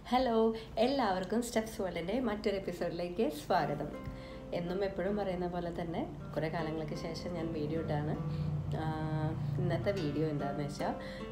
hello എല്ലാവർക്കും steps വേൾഡിൻ്റെ മറ്റൊരു എപ്പിസോഡിലേക്ക് സ്വാഗതം എന്നും എപ്പോഴും പറയുന്ന പോലെ തന്നെ കുറേ കാലങ്ങൾക്ക് ശേഷം ഞാൻ വീഡിയോ ഇട്ടാണ് ആഹ് ഇന്നത്തെ വീഡിയോ എന്താണെന്ന് വെച്ചാൽ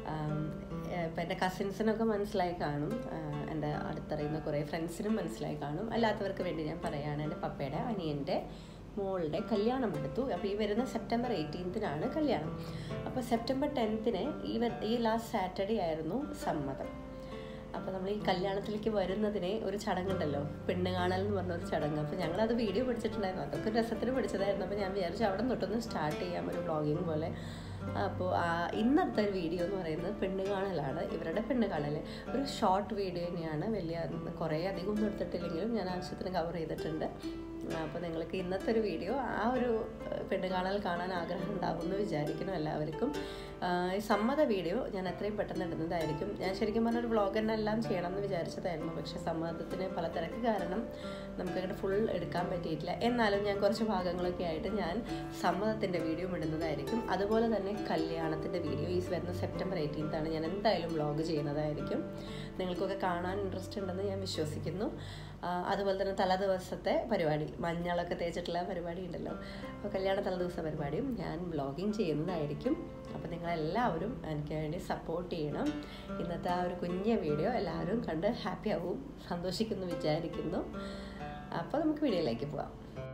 ഇപ്പം എൻ്റെ കസിൻസിനൊക്കെ മനസ്സിലായി കാണും ആഹ് എൻ്റെ അടുത്തറിയുന്ന കുറേ ഫ്രണ്ട്സിനും മനസ്സിലായി കാണും അല്ലാത്തവർക്ക് വേണ്ടി ഞാൻ പറയുകയാണ് എൻ്റെ പപ്പയുടെ അനിയൻ്റെ മോളുടെ കല്യാണം എടുത്തു അപ്പോൾ ഈ വരുന്ന സെപ്റ്റംബർ എയ്റ്റീൻത്തിനാണ് കല്യാണം അപ്പോൾ സെപ്റ്റംബർ ടെൻത്തിന് ഈ വ- ഈ ലാസ്റ്റ് സാറ്റർഡേ ആയിരുന്നു സമ്മതം അപ്പോൾ നമ്മൾ ഈ കല്യാണത്തിലേക്ക് വരുന്നതിന് ഒരു ചടങ്ങുണ്ടല്ലോ പെണ്ണ് കാണൽ എന്ന് പറഞ്ഞ ഒരു ചടങ്ങ് അപ്പോൾ ഞങ്ങളത് വീഡിയോ പിടിച്ചിട്ടുണ്ടായിരുന്നു അതൊക്കെ ഒരു രസത്തിന് പിടിച്ചതായിരുന്നു അപ്പോൾ ഞാൻ വിചാരിച്ചു അവിടെ തൊട്ടൊന്ന് സ്റ്റാർട്ട് ചെയ്യാം ഒരു വ്ളോഗിങ് പോലെ അപ്പോൾ ഇന്നത്തെ ഒരു വീഡിയോ എന്ന് പറയുന്നത് പെണ്ണ് കാണലാണ് ഇവരുടെ പെണ്ണ് കാണൽ ഒരു ഷോർട്ട് വീഡിയോ തന്നെയാണ് വലിയ കുറേ അധികം ഒന്നും എടുത്തിട്ടില്ലെങ്കിലും ഞാൻ ആവശ്യത്തിന് കവർ ചെയ്തിട്ടുണ്ട് അപ്പോൾ നിങ്ങൾക്ക് ഇന്നത്തെ ഒരു വീഡിയോ ആ ഒരു ഏഹ്, പെണ്ണ് കാണൽ കാണാൻ ആഗ്രഹം ഉണ്ടാകുമെന്ന് വിചാരിക്കുന്നു എല്ലാവർക്കും ആഹ്, ഈ സമ്മത വീഡിയോ ഞാൻ എത്രയും പെട്ടെന്ന് ഇടുന്നതായിരിക്കും ഞാൻ ശരിക്കും പറഞ്ഞ ഒരു വ്ളോഗ് തന്നെ എല്ലാം ചെയ്യണം എന്ന് വിചാരിച്ചതായിരുന്നു പക്ഷേ സമ്മതത്തിന് പല തിരക്ക് കാരണം നമുക്കങ്ങനെ ഫുൾ എടുക്കാൻ പറ്റിയിട്ടില്ല എന്നാലും ഞാൻ കുറച്ച് ഭാഗങ്ങളൊക്കെ ആയിട്ട് ഞാൻ സമ്മതത്തിൻ്റെ വീഡിയോ ഇടുന്നതായിരിക്കും അതുപോലെ തന്നെ കല്യാണത്തിൻ്റെ വീഡിയോ ഈ വരുന്ന സെപ്റ്റംബർ എയ്റ്റീൻത്താണ് ഞാൻ എന്തായാലും വ്ളോഗ് ചെയ്യുന്നതായിരിക്കും നിങ്ങൾക്കൊക്കെ കാണാൻ ഇൻട്രസ്റ്റ് ഉണ്ടെന്ന് ഞാൻ വിശ്വസിക്കുന്നു ആ, അതുപോലെ തന്നെ തലേ ദിവസത്തെ പരിപാടി മഞ്ഞളൊക്കെ തേച്ചിട്ടുള്ള പരിപാടി ഉണ്ടല്ലോ അപ്പോൾ കല്യാണ തലേ ദിവസ പരിപാടിയും ഞാൻ വ്ളോഗിങ് ചെയ്യുന്നതായിരിക്കും അപ്പോൾ നിങ്ങളെല്ലാവരും എനിക്ക് വേണ്ടി സപ്പോർട്ട് ചെയ്യണം ഇന്നത്തെ ആ ഒരു കുഞ്ഞ വീഡിയോ എല്ലാവരും കണ്ട് ഹാപ്പി ആവും സന്തോഷിക്കുന്നു വിചാരിക്കുന്നു അപ്പോൾ നമുക്ക് വീഡിയോയിലേക്ക് പോവാം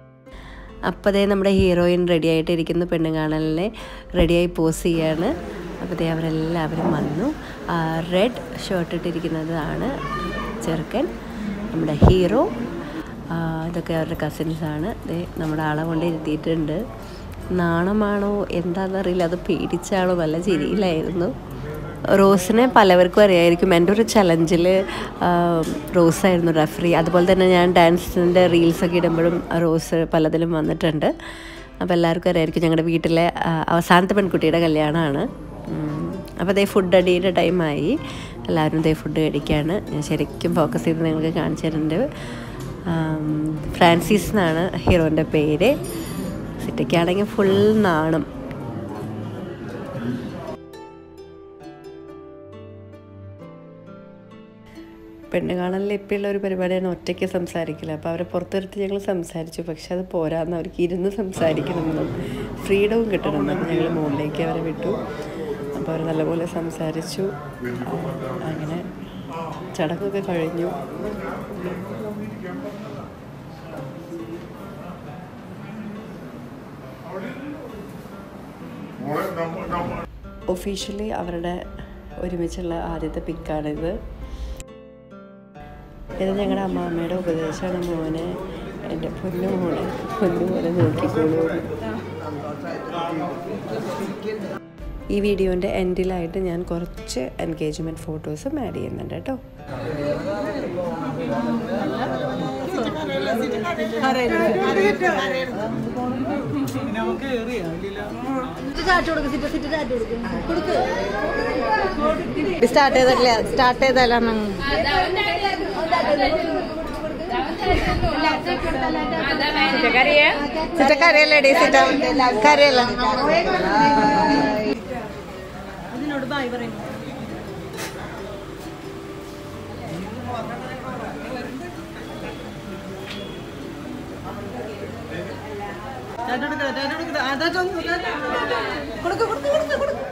അപ്പോൾ ദേ നമ്മുടെ ഹീറോയിൻ റെഡി ആയിട്ടിരിക്കുന്നു പെണ്ണ് കാണലിനെ റെഡിയായി പോസ് ചെയ്യാണ് അപ്പോൾ ദേ അവരെല്ലാവരും വന്നു റെഡ് ഷർട്ട് ഇട്ടിരിക്കുന്നതാണ് ചെറുക്കൻ നമ്മുടെ ഹീറോ ആ, ഇതൊക്കെ അവരുടെ കസിൻസാണ് ദേ നമ്മുടെ ആളെ കൊണ്ട് ഇരുത്തിയിട്ടുണ്ട് നാണമാണോ എന്താണെന്നറിയില്ല അത് പേടിച്ചാണോ നല്ല ചിരിയിലായിരുന്നു റോസിനെ പലവർക്കും അറിയായിരിക്കും എൻ്റെ ഒരു ചലഞ്ചിൽ റോസായിരുന്നു റെഫറി അതുപോലെ തന്നെ ഞാൻ ഡാൻസിൻ്റെ റീൽസൊക്കെ ഇടുമ്പോഴും റോസ് പലതിലും വന്നിട്ടുണ്ട് അപ്പോൾ എല്ലാവർക്കും അറിയായിരിക്കും ഞങ്ങളുടെ വീട്ടിലെ ആ, അവസാനത്തെ പെൺകുട്ടിയുടെ കല്യാണമാണ് അപ്പോൾ അതേ ഫുഡ് അടിയുടെ ടൈമായി എല്ലാവരും ഇതേ ഫുഡ് കഴിക്കുകയാണ് ഞാൻ ശരിക്കും ഫോക്കസ് ചെയ്ത് നിങ്ങൾക്ക് കാണിച്ചു തരുന്നുണ്ട് ആം, ഫ്രാൻസിസ് എന്നാണ് ഹീറോൻ്റെ പേര് സിറ്റയ്ക്കാണെങ്കിൽ ഫുൾ നാണം പെണ്ണ് കാണലിൽ ഇപ്പോഴുള്ള ഒരു പരിപാടിയാണ് ഒറ്റയ്ക്ക് സംസാരിക്കില്ല അപ്പോൾ അവരെ പുറത്തെടുത്ത് ഞങ്ങൾ സംസാരിച്ചു പക്ഷെ അത് പോരാന്ന് അവർക്ക് ഇരുന്ന് സംസാരിക്കണമെന്നും ഫ്രീഡവും കിട്ടണമെന്നും ഞങ്ങൾ മുകളിലേക്ക് അവരെ വിട്ടു അപ്പോൾ അവർ നല്ലപോലെ സംസാരിച്ചു ആ, അങ്ങനെ ചടങ്ങൊക്കെ കഴിഞ്ഞു ഒഫീഷ്യലി അവരുടെ ഒരുമിച്ചുള്ള ആദ്യത്തെ പിക്കാണിത് ഇത് ഞങ്ങളുടെ അമ്മാമ്മയുടെ ഉപദേശമാണ് മോനെ എൻ്റെ പൊന്നു മോനെ പൊന്നു മോനെ നോക്കിക്കോളൂ ഈ വീഡിയോൻ്റെ എൻഡിലായിട്ട് ഞാൻ കുറച്ച് എൻഗേജ്മെൻറ്റ് ഫോട്ടോസും ആഡ് ചെയ്യുന്നുണ്ട് കേട്ടോ സ്റ്റാർട്ട് ചെയ്തല്ലേ സ്റ്റാർട്ട് ചെയ്താലാണ് സിറ്റ കരയല്ലേടി സിറ്റ കരയല്ല കൊടുക്ക് കൊടുക്ക് കൊടുക്ക് കൊടുക്ക്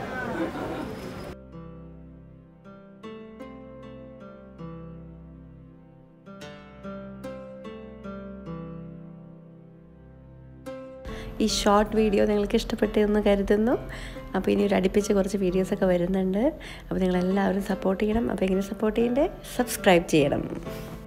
ഈ ഷോർട്ട് വീഡിയോ നിങ്ങൾക്ക് ഇഷ്ടപ്പെട്ടെന്ന് കരുതുന്നു അപ്പോൾ ഇനി ഒരു അടുപ്പിച്ച് കുറച്ച് വീഡിയോസൊക്കെ വരുന്നുണ്ട് അപ്പോൾ നിങ്ങളെല്ലാവരും സപ്പോർട്ട് ചെയ്യണം അപ്പോൾ എങ്ങനെ സപ്പോർട്ട് ചെയ്യണ്ടേ സബ്സ്ക്രൈബ് ചെയ്യണം